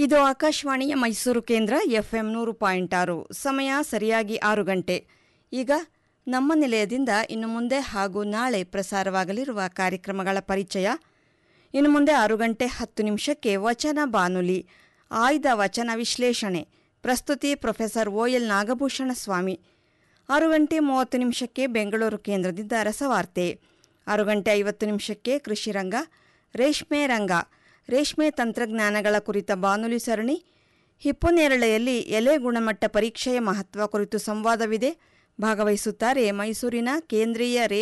ಇದು ಆಕಾಶವಾಣಿಯ ಮೈಸೂರು ಕೇಂದ್ರ ಎಫ್ಎಂ ನೂರು ಪಾಯಿಂಟ್ ಆರು ಸಮಯ ಸರಿಯಾಗಿ ಆರು ಗಂಟೆ ಈಗ ನಮ್ಮ ನಿಲಯದಿಂದ ಇನ್ನು ಮುಂದೆ ಹಾಗೂ ನಾಳೆ ಪ್ರಸಾರವಾಗಲಿರುವ ಕಾರ್ಯಕ್ರಮಗಳ ಪರಿಚಯ ಇನ್ನು ಮುಂದೆ ಆರು ಗಂಟೆ ಹತ್ತು ನಿಮಿಷಕ್ಕೆ ವಚನ ಬಾನುಲಿ ಆಯ್ದ ವಚನ ವಿಶ್ಲೇಷಣೆ ಪ್ರಸ್ತುತಿ ಪ್ರೊಫೆಸರ್ ಓಎಲ್ ನಾಗಭೂಷಣ ಸ್ವಾಮಿ ಆರು ಗಂಟೆ ಮೂವತ್ತು ನಿಮಿಷಕ್ಕೆ ಬೆಂಗಳೂರು ಕೇಂದ್ರದಿಂದ ರಸವಾರ್ತೆ ಆರು ಗಂಟೆ ಐವತ್ತು ನಿಮಿಷಕ್ಕೆ ಕೃಷಿ ರಂಗ ರೇಷ್ಮೆ ರಂಗ ರೇಷ್ಮೆ ತಂತ್ರಜ್ಞಾನಗಳ ಕುರಿತ ಬಾನುಲಿ ಸರಣಿ ಹಿಪ್ಪುನೇರಳೆಯಲ್ಲಿ ಎಲೆ ಗುಣಮಟ್ಟ ಪರೀಕ್ಷೆಯ ಮಹತ್ವ ಕುರಿತು ಸಂವಾದವಿದೆ ಭಾಗವಹಿಸುತ್ತಾರೆ ಮೈಸೂರಿನ ಕೇಂದ್ರೀಯ